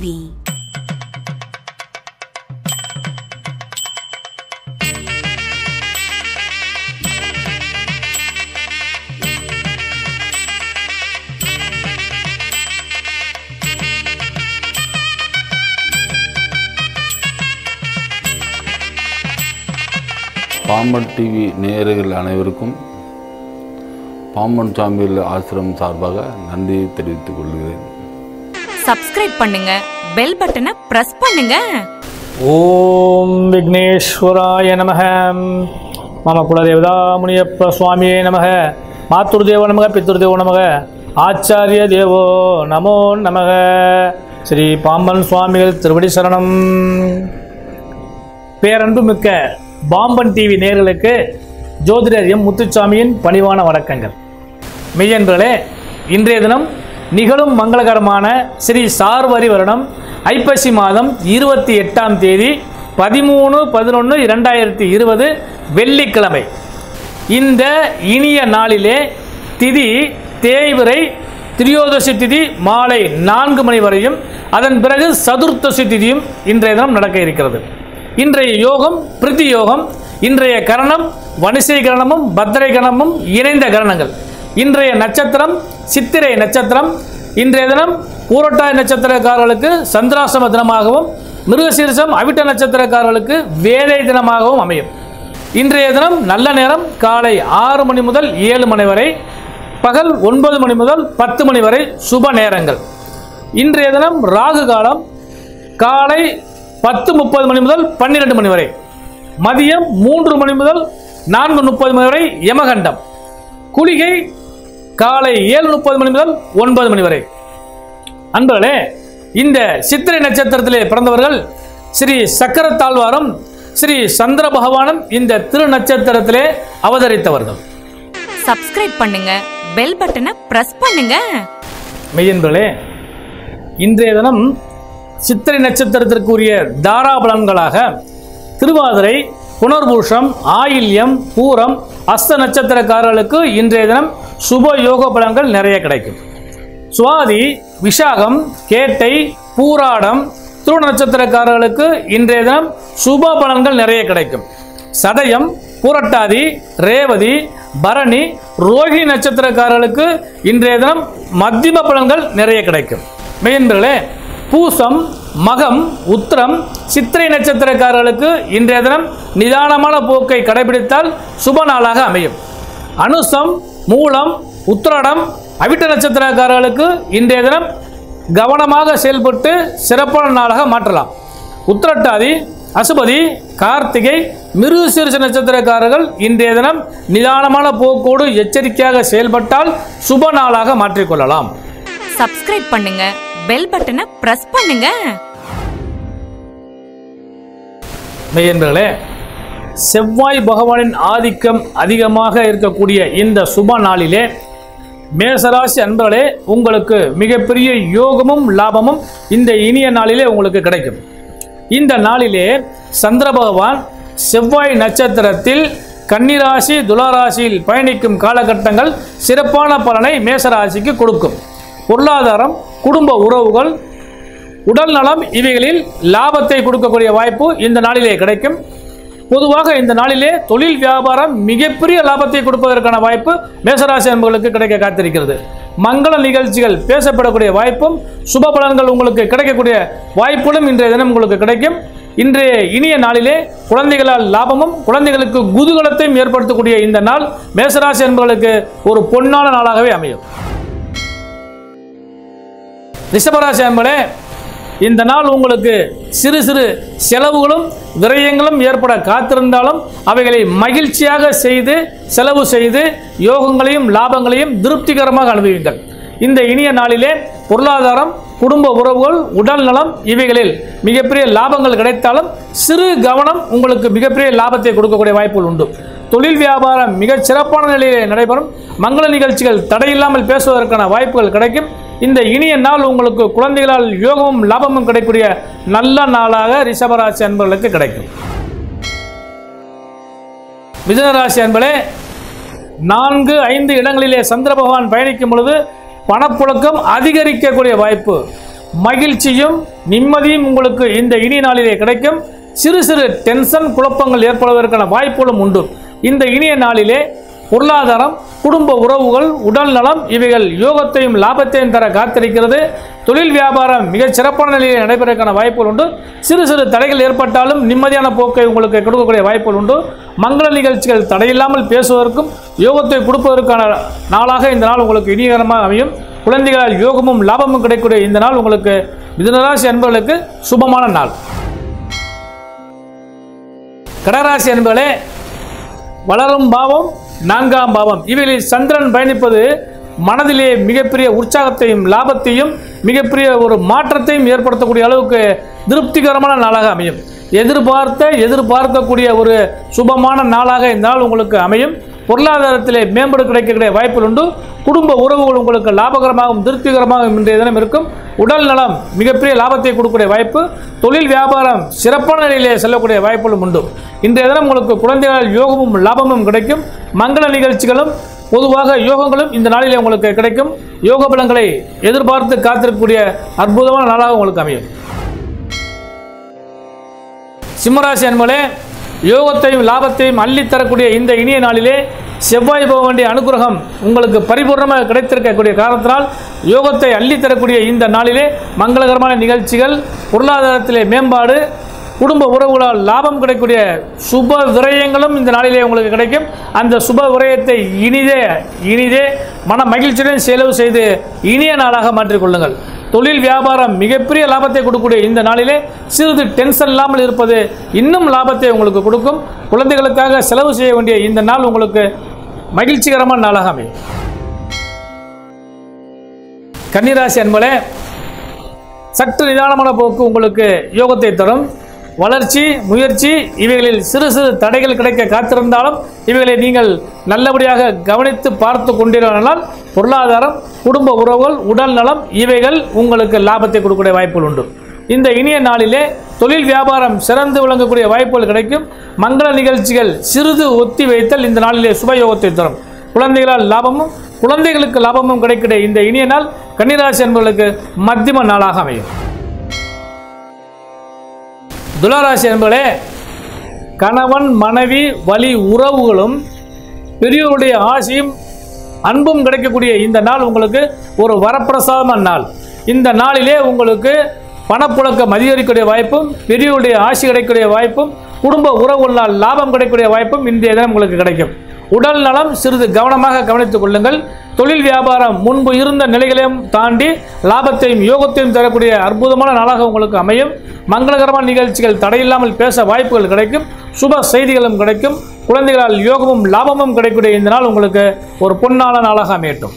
TV Pamban TV நேயர்கள் அனைவருக்கும் பாம்பன் சாமியில் ஆசிரமம் சார்பாக நன்றியை தெரிவித்துக் கொள்கிறேன் சப்ஸ்கிரைப் பண்ணுங்க பெல் பட்டனை பிரஸ் பண்ணுங்க ஓம் விக்னேஸ்வராய நம மம குலதேவதா முனியப்ப சுவாமியே நம மாத்துருதேவ நமக பித்ருதேவ நமக ஆச்சாரிய தேவோ நமோ நமக ஸ்ரீ பாம்பன் சுவாமிகள் திருவடி சரணம் பேரன்பு மிக்க பாம்பன் டிவி நேயர்களுக்கு ஜோதிடர் எம் முத்துச்சாமியின் பணிவான வணக்கங்கள் மெய்யன்பர்களே இன்றைய தினம் நிகழும் மங்களகரமான ஸ்ரீ சார்வரி வருடம் ஐப்பசி மாதம் இருபத்தி எட்டாம் தேதி பதிமூணு பதினொன்று இரண்டாயிரத்தி இருபது வெள்ளிக்கிழமை இந்த இனிய நாளிலே திதி தேய்விரை திரியோதசி திதி மாலை நான்கு மணி வரையும் அதன் பிறகு சதுர்த்தசி திதியும் இன்றைய தினம் நடக்க இருக்கிறது இன்றைய யோகம் பிரித்தி யோகம் இன்றைய கரணம் வணிசை கரணமும் பத்திரை கரணமும் இணைந்த கரணங்கள் இன்றைய நட்சத்திரம் சித்திரை நட்சத்திரம் இன்றைய தினம் பூரட்டாய் நட்சத்திரக்காரர்களுக்கு சந்திராசிரம தினமாகவும் மிருகசீரிசம் அவிட்ட நட்சத்திரக்காரர்களுக்கு வேலை தினமாகவும் அமையும் இன்றைய தினம் நல்ல நேரம் காலை ஆறு மணி முதல் ஏழு மணி வரை பகல் ஒன்பது மணி முதல் பத்து மணி வரை சுப நேரங்கள் இன்றைய தினம் ராகு காலம் காலை பத்து முப்பது மணி முதல் பன்னிரெண்டு மணி வரை மதியம் மூன்று மணி முதல் நான்கு முப்பது மணி வரை யமகண்டம் குளிகை காலை ஏழு முப்பது மணி முதல் ஒன்பது மணி வரை அன்பர்களே இந்த சித்திரை நட்சத்திரத்திலே பிறந்தவர்கள் ஸ்ரீ சக்கரத்தாழ்வாரும் ஸ்ரீ சந்திர பகவானும் இந்த திரு நட்சத்திரத்திலே அவதரித்தவர்கள் சப்ஸ்கிரைப் பண்ணுங்க பெல் பட்டனை பிரஸ் பண்ணுங்க மெய்யன்பர்களே இன்றைய தினம் சித்திரை நட்சத்திரத்திற்குரிய தாராபலன்களாக திருவாதிரை புனர்பூஷம் ஆயில்யம் பூரம் அஸ்த நட்சத்திரக்காரர்களுக்கு இன்றைய தினம் சுப யோக பலன்கள் நிறைய கிடைக்கும் சுவாதி விஷாகம் கேட்டை பூராடம் துருவ நட்சத்திரக்காரர்களுக்கு இன்றைய தினம் சுப பலன்கள் நிறைய கிடைக்கும் சதயம் பூரட்டாதி ரேவதி பரணி ரோஹிணி நட்சத்திரக்காரர்களுக்கு இன்றைய தினம் மத்தியம பலன்கள் நிறைய கிடைக்கும் மெயின்பர்களே பூசம் மகம் உத்திரம் சித்திரை நட்சத்திரக்காரர்களுக்கு இன்றைய தினம் நிதானமான போக்கை கடைபிடித்தால் சுப நாளாக அமையும் அனுசம் மூலம் உத்திராடம் அவிட்ட நட்சத்திரக்காரர்களுக்கு இன்றைய தினம் கவனமாக செயல்பட்டு சிறப்பான நாளாக மாற்றலாம் உத்திரட்டாதி அசுபதி கார்த்திகை மிருகசீரிச நட்சத்திரக்காரர்கள் இன்றைய தினம் நிதானமான போக்கோடு எச்சரிக்கையாக செயல்பட்டால் சுப நாளாக மாற்றிக்கொள்ளலாம் சப்ஸ்கிரைப் பண்ணுங்க பெல் பட்டனை பிரஸ் பண்ணுங்க மெய்யன்பர்களே செவ்வாய் பகவானின் ஆதிக்கம் அதிகமாக இருக்கக்கூடிய இந்த சுப நாளிலே மேசராசி அன்பர்களே உங்களுக்கு மிகப்பெரிய யோகமும் லாபமும் இந்த இனிய நாளிலே உங்களுக்கு கிடைக்கும் இந்த நாளிலே சந்திர பகவான் செவ்வாய் நட்சத்திரத்தில் கன்னிராசி துளாராசியில் பயணிக்கும் காலகட்டங்கள் சிறப்பான பலனை மேசராசிக்கு கொடுக்கும் பொருளாதாரம் குடும்ப உறவுகள் உடல் நலம் இவைகளில் லாபத்தை கொடுக்கக்கூடிய வாய்ப்பு இந்த நாளிலே கிடைக்கும் பொதுவாக இந்த நாளிலே தொழில் வியாபாரம் மிகப்பெரிய லாபத்தை கொடுப்பதற்கான வாய்ப்பு மேசராசி அன்பர்களுக்கு கிடைக்க காத்திருக்கிறது மங்கள நிகழ்ச்சிகள் பேசப்படக்கூடிய வாய்ப்பும் சுப பலன்கள் உங்களுக்கு கிடைக்கக்கூடிய வாய்ப்புகளும் இன்றைய தினம் உங்களுக்கு கிடைக்கும் இன்றைய இனிய நாளிலே குழந்தைகளால் லாபமும் குழந்தைகளுக்கு குதூகலத்தையும் ஏற்படுத்தக்கூடிய இந்த நாள் மேசராசி அன்பர்களுக்கு ஒரு பொன்னான நாளாகவே அமையும் ரிஷபராசி அன்பளே இந்த நாள் உங்களுக்கு சிறு சிறு செலவுகளும் விரயங்களும் ஏற்பட காத்திருந்தாலும் அவைகளை மகிழ்ச்சியாக செய்து செலவு செய்து யோகங்களையும் லாபங்களையும் திருப்திகரமாக அனுபவிங்கள் இந்த இனிய நாளிலே பொருளாதாரம் குடும்ப உறவுகள் உடல் நலம் இவைகளில் மிகப்பெரிய லாபங்கள் கிடைத்தாலும் சிறு கவனம் உங்களுக்கு மிகப்பெரிய லாபத்தை கொடுக்கக்கூடிய வாய்ப்புகள் உண்டு தொழில் வியாபாரம் மிகச் சிறப்பான நிலையிலே நடைபெறும் மங்கள நிகழ்ச்சிகள் தடையில்லாமல் பேசுவதற்கான வாய்ப்புகள் கிடைக்கும் இந்த இனிய நாள் உங்களுக்கு குழந்தைகளால் யோகமும் லாபமும் கிடைக்கக்கூடிய நல்ல நாளாக ரிஷபராசி அன்பர்களுக்கு கிடைக்கும் மிதுனராசி அன்பளே நான்கு ஐந்து இடங்களிலே சந்திர பகவான் பயணிக்கும் பொழுது பணப்புழக்கம் அதிகரிக்கக்கூடிய வாய்ப்பு மகிழ்ச்சியும் நிம்மதியும் உங்களுக்கு இந்த இனிய நாளிலே கிடைக்கும் சிறு சிறு டென்ஷன் குழப்பங்கள் ஏற்படுவதற்கான வாய்ப்புகளும் உண்டு இந்த இனிய நாளிலே பொருளாதாரம் குடும்ப உறவுகள் உடல் நலம் இவைகள் யோகத்தையும் லாபத்தையும் தர காத்திருக்கிறது தொழில் வியாபாரம் மிகச் சிறப்பான நிலையில் நடைபெறக்கான வாய்ப்புகள் உண்டு சிறு சிறு தடைகள் ஏற்பட்டாலும் நிம்மதியான போக்கை உங்களுக்கு கொடுக்கக்கூடிய வாய்ப்புகள் உண்டு மங்கள நிகழ்ச்சிகள் தடையில்லாமல் பேசுவதற்கும் யோகத்தை கொடுப்பதற்கான நாளாக இந்த நாள் உங்களுக்கு இனியகரமாக அமையும் குழந்தைகளால் யோகமும் லாபமும் கிடைக்கக்கூடிய இந்த நாள் உங்களுக்கு மிதுனராசி அன்பர்களுக்கு சுபமான நாள் கடகராசி அன்பர்களே வளரும் பாவம் நான்காம் பாவம் இவைகளில் சந்திரன் பயணிப்பது மனதிலே மிகப்பெரிய உற்சாகத்தையும் லாபத்தையும் மிகப்பெரிய ஒரு மாற்றத்தையும் ஏற்படுத்தக்கூடிய அளவுக்கு திருப்திகரமான நாளாக அமையும் எதிர்பார்த்த எதிர்பார்க்கக்கூடிய ஒரு சுபமான நாளாக இந்த நாள் உங்களுக்கு அமையும் பொருளாதாரத்திலே மேம்படு கிடைக்கக்கூடிய வாய்ப்புகள் உண்டு குடும்ப உறவுகள் உங்களுக்கு லாபகரமாகவும் திருப்திகரமாகவும் இன்றைய தினம் இருக்கும் உடல் நலம் மிகப்பெரிய லாபத்தை கொடுக்கக்கூடிய வாய்ப்பு தொழில் வியாபாரம் சிறப்பான நிலையிலே செல்லக்கூடிய வாய்ப்புகளும் உண்டு இன்றைய தினம் உங்களுக்கு குழந்தைகளால் யோகமும் லாபமும் கிடைக்கும் மங்கள நிகழ்ச்சிகளும் பொதுவாக யோகங்களும் இந்த நாளிலே உங்களுக்கு கிடைக்கும் யோக பலங்களை எதிர்பார்த்து காத்திருக்கக்கூடிய அற்புதமான நாளாக உங்களுக்கு அமையும் சிம்மராசி அன்பளே யோகத்தையும் லாபத்தையும் அள்ளி தரக்கூடிய இந்த இனிய நாளிலே செவ்வாய் போக வேண்டிய அனுகிரகம் உங்களுக்கு பரிபூர்ணமாக கிடைத்திருக்கக்கூடிய காரணத்தினால் யோகத்தை அள்ளி தரக்கூடிய இந்த நாளிலே மங்களகரமான நிகழ்ச்சிகள் பொருளாதாரத்திலே மேம்பாடு குடும்ப உறவுகளால் லாபம் கிடைக்கக்கூடிய சுப விரயங்களும் இந்த நாளிலே உங்களுக்கு கிடைக்கும் அந்த சுப விரயத்தை இனிதே இனிதே மன மகிழ்ச்சியுடன் செலவு செய்து இனிய நாளாக மாற்றிக்கொள்ளுங்கள் தொழில் வியாபாரம் மிகப்பெரிய லாபத்தை கொடுக்கக்கூடிய இந்த நாளிலே சிறிது டென்ஷன் இல்லாமல் இருப்பது இன்னும் லாபத்தை உங்களுக்கு கொடுக்கும் குழந்தைகளுக்காக செலவு செய்ய வேண்டிய இந்த நாள் உங்களுக்கு மகிழ்ச்சிகரமான நாளாக அமையும் கன்னிராசி அன்பளே சற்று நிதானமான போக்கு உங்களுக்கு யோகத்தை தரும் வளர்ச்சி முயற்சி இவைகளில் சிறு சிறு தடைகள் கிடைக்க காத்திருந்தாலும் இவைகளை நீங்கள் நல்லபடியாக கவனித்து பார்த்து கொண்டிருந்தால் பொருளாதாரம் குடும்ப உறவுகள் உடல் நலம் இவைகள் உங்களுக்கு லாபத்தை கொடுக்கக்கூடிய வாய்ப்புகள் உண்டு இந்த இனிய நாளிலே தொழில் வியாபாரம் சிறந்து விளங்கக்கூடிய வாய்ப்புகள் கிடைக்கும் மங்கள நிகழ்ச்சிகள் சிறிது ஒத்தி வைத்தல் இந்த நாளிலே சுபயோகத்தை தரும் குழந்தைகளால் லாபமும் குழந்தைகளுக்கு லாபமும் கிடைக்கிற இந்த இனிய நாள் கன்னிராசி என்பவர்களுக்கு மத்தியம நாளாக அமையும் துளாராசி என்பர்களே கணவன் மனைவி வழி உறவுகளும் பெரியோருடைய ஆசையும் அன்பும் கிடைக்கக்கூடிய இந்த நாள் உங்களுக்கு ஒரு வரப்பிரசாதமான நாள் இந்த நாளிலே உங்களுக்கு பணப்புழக்கம் அதிகரிக்கக்கூடிய வாய்ப்பும் பெரியோருடைய ஆசை கிடைக்கக்கூடிய வாய்ப்பும் குடும்ப உறவுகளால் லாபம் கிடைக்கக்கூடிய வாய்ப்பும் இன்றைய தினம் உங்களுக்கு கிடைக்கும் உடல் நலம் சிறிது கவனமாக கவனித்துக் கொள்ளுங்கள் தொழில் வியாபாரம் முன்பு இருந்த நிலைகளையும் தாண்டி லாபத்தையும் யோகத்தையும் தரக்கூடிய அற்புதமான நாளாக உங்களுக்கு அமையும் மங்களகரமான நிகழ்ச்சிகள் தடையில்லாமல் பேச வாய்ப்புகள் கிடைக்கும் சுப செய்திகளும் கிடைக்கும் குழந்தைகளால் யோகமும் லாபமும் கிடைக்கக்கூடிய இந்த நாள் உங்களுக்கு ஒரு பொன்னான நாளாக அமையட்டும்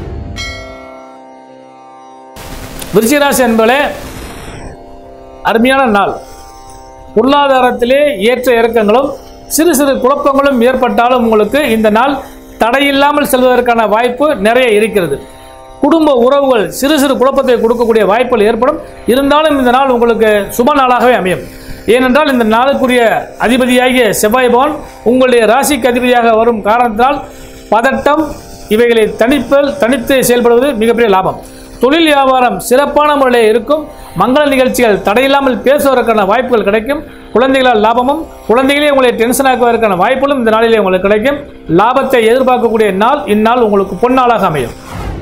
விருச்சிகராசி என்பதே அருமையான நாள் பொருளாதாரத்திலே ஏற்ற இறக்கங்களும் சிறு சிறு குழப்பங்களும் ஏற்பட்டாலும் உங்களுக்கு இந்த நாள் தடையில்லாமல் செல்வதற்கான வாய்ப்பு நிறைய இருக்கிறது குடும்ப உறவுகள் சிறு சிறு குழப்பத்தை கொடுக்கக்கூடிய வாய்ப்புகள் ஏற்படும் இருந்தாலும் இந்த நாள் உங்களுக்கு சுப நாளாகவே அமையும் ஏனென்றால் இந்த நாளுக்குரிய அதிபதியாகிய செவ்வாய் பவன் உங்களுடைய ராசிக்கு அதிபதியாக வரும் காரணத்தினால் பதட்டம் இவைகளை தனிப்பல் தனித்து செயல்படுவது மிகப்பெரிய லாபம் தொழில் வியாபாரம் சிறப்பான முறையில் இருக்கும் மங்கள நிகழ்ச்சிகள் தடையில்லாமல் பேசுவதற்கான வாய்ப்புகள் கிடைக்கும் குழந்தைகளால் லாபமும் குழந்தைகளே உங்களை டென்ஷன் ஆக்குவதற்கான வாய்ப்புகளும் இந்த நாளிலே உங்களுக்கு கிடைக்கும் லாபத்தை எதிர்பார்க்கக்கூடிய நாள் இந்நாள் உங்களுக்கு பொன்னாளாக அமையும்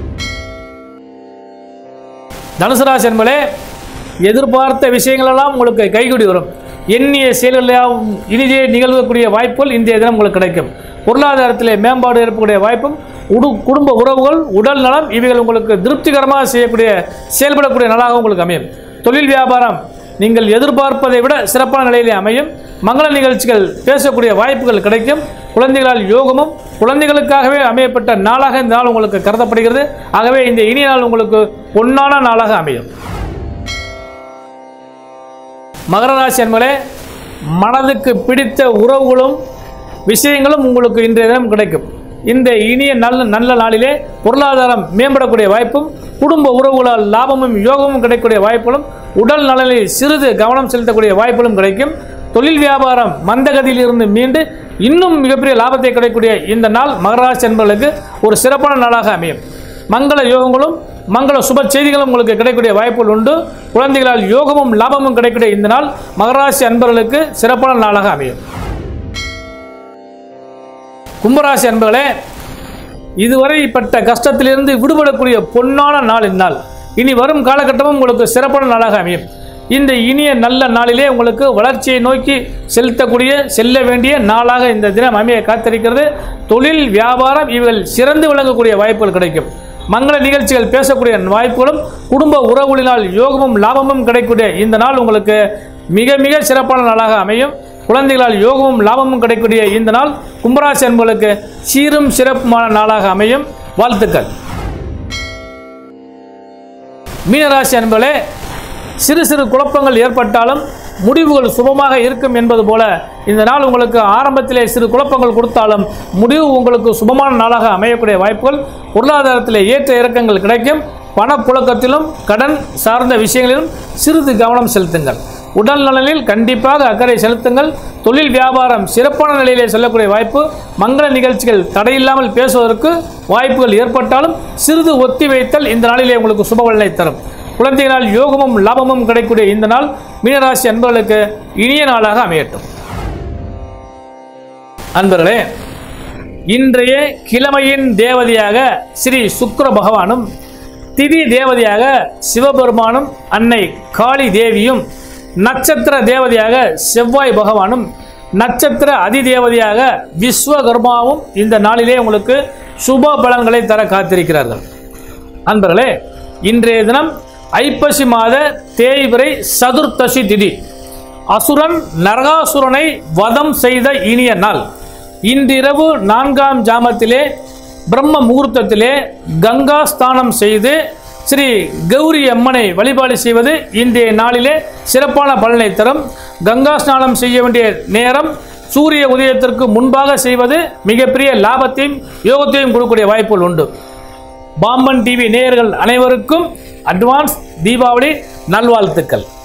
தனுசு ராசி என்பதே எதிர்பார்த்த விஷயங்களெல்லாம் உங்களுக்கு கைகூடி வரும் எண்ணிய செயல்களெல்லாம் இனிதே நிகழ்வக்கூடிய வாய்ப்புகள் இன்றைய தினம் உங்களுக்கு கிடைக்கும் பொருளாதாரத்திலே மேம்பாடு ஏற்படக்கூடிய வாய்ப்பும் உடு குடும்ப உறவுகள் உடல் நலம் இவைகள் உங்களுக்கு திருப்திகரமாக செய்யக்கூடிய செயல்படக்கூடிய நாளாக உங்களுக்கு அமையும் தொழில் வியாபாரம் நீங்கள் எதிர்பார்ப்பதை விட சிறப்பான நிலையிலே அமையும் மங்கள நிகழ்ச்சிகள் பேசக்கூடிய வாய்ப்புகள் கிடைக்கும் குழந்தைகளால் யோகமும் குழந்தைகளுக்காகவே அமையப்பட்ட நாளாக இந்த நாள் உங்களுக்கு கருதப்படுகிறது ஆகவே இந்த இனிய நாள் உங்களுக்கு பொன்னான நாளாக அமையும் மகர ராசி என்பதே மனதுக்கு பிடித்த உறவுகளும் விஷயங்களும் உங்களுக்கு இன்றைய தினம் கிடைக்கும் இந்த இனிய நல்ல நல்ல நாளிலே பொருளாதாரம் மேம்படக்கூடிய வாய்ப்பும் குடும்ப உறவுகளால் லாபமும் யோகமும் கிடைக்கக்கூடிய வாய்ப்புகளும் உடல் நலனில் சிறிது கவனம் செலுத்தக்கூடிய வாய்ப்புகளும் கிடைக்கும் தொழில் வியாபாரம் மந்தகதியில் இருந்து மீண்டு இன்னும் மிகப்பெரிய லாபத்தை கிடைக்கக்கூடிய இந்த நாள் மகராசி என்பவர்களுக்கு ஒரு சிறப்பான நாளாக அமையும் மங்கள யோகங்களும் மங்கள சுப செய்திகளும் உங்களுக்கு கிடைக்கக்கூடிய வாய்ப்புகள் உண்டு குழந்தைகளால் யோகமும் லாபமும் கிடைக்கக்கூடிய இந்த நாள் மகராசி அன்பர்களுக்கு சிறப்பான நாளாக அமையும் கும்பராசி அன்பர்களே இதுவரை பட்ட கஷ்டத்திலிருந்து விடுபடக்கூடிய பொன்னான நாள் இந்நாள் இனி வரும் காலகட்டமும் உங்களுக்கு சிறப்பான நாளாக அமையும் இந்த இனிய நல்ல நாளிலே உங்களுக்கு வளர்ச்சியை நோக்கி செலுத்தக்கூடிய செல்ல வேண்டிய நாளாக இந்த தினம் அமைய காத்திருக்கிறது தொழில் வியாபாரம் இவைகள் சிறந்து விளங்கக்கூடிய வாய்ப்புகள் கிடைக்கும் மங்கள நிகழ்ச்சிகள் பேசக்கூடிய வாய்ப்புகளும் குடும்ப உறவுகளினால் யோகமும் லாபமும் கிடைக்கக்கூடிய இந்த நாள் உங்களுக்கு மிக மிக சிறப்பான நாளாக அமையும் குழந்தைகளால் யோகமும் லாபமும் கிடைக்கக்கூடிய இந்த நாள் கும்பராசி அன்பர்களுக்கு சீரும் சிறப்புமான நாளாக அமையும் வாழ்த்துக்கள் மீனராசி அன்பர்களே சிறு சிறு குழப்பங்கள் ஏற்பட்டாலும் முடிவுகள் சுபமாக இருக்கும் என்பது போல இந்த நாள் உங்களுக்கு ஆரம்பத்திலே சிறு குழப்பங்கள் கொடுத்தாலும் முடிவு உங்களுக்கு சுபமான நாளாக அமையக்கூடிய வாய்ப்புகள் பொருளாதாரத்திலே ஏற்ற இறக்கங்கள் கிடைக்கும் பணப்புழக்கத்திலும் கடன் சார்ந்த விஷயங்களிலும் சிறிது கவனம் செலுத்துங்கள் உடல் நலனில் கண்டிப்பாக அக்கறை செலுத்துங்கள் தொழில் வியாபாரம் சிறப்பான நிலையிலே செல்லக்கூடிய வாய்ப்பு மங்கள நிகழ்ச்சிகள் தடையில்லாமல் பேசுவதற்கு வாய்ப்புகள் ஏற்பட்டாலும் சிறிது ஒத்தி வைத்தல் இந்த நாளிலே உங்களுக்கு சுப பலனை தரும் குழந்தைகளால் யோகமும் லாபமும் கிடைக்கக்கூடிய இந்த நாள் மீனராசி அன்பர்களுக்கு இனிய நாளாக அமையட்டும் அன்பர்களே இன்றைய கிழமையின் தேவதையாக ஸ்ரீ சுக்கிர பகவானும் திதி தேவதையாக சிவபெருமானும் அன்னை காளி தேவியும் நட்சத்திர தேவதையாக செவ்வாய் பகவானும் நட்சத்திர அதிதேவதையாக விஸ்வகர்மாவும் இந்த நாளிலே உங்களுக்கு சுப பலன்களை தர காத்திருக்கிறார்கள் அன்பர்களே இன்றைய தினம் ஐப்பசி மாத தேய்பிறை சதுர்த்தசி திதி அசுரன் நரகாசுரனை வதம் செய்த இனிய நாள் இன்றிரவு நான்காம் ஜாமத்திலே பிரம்ம முகூர்த்தத்திலே கங்கா ஸ்தானம் செய்து ஸ்ரீ கௌரி அம்மனை வழிபாடு செய்வது இன்றைய நாளிலே சிறப்பான பலனை தரும் கங்கா ஸ்நானம் செய்ய வேண்டிய நேரம் சூரிய உதயத்திற்கு முன்பாக செய்வது மிகப்பெரிய லாபத்தையும் யோகத்தையும் கொடுக்கக்கூடிய வாய்ப்புகள் உண்டு பாம்பன் டிவி நேயர்கள் அனைவருக்கும் அட்வான்ஸ் தீபாவளி நல்வாழ்த்துக்கள்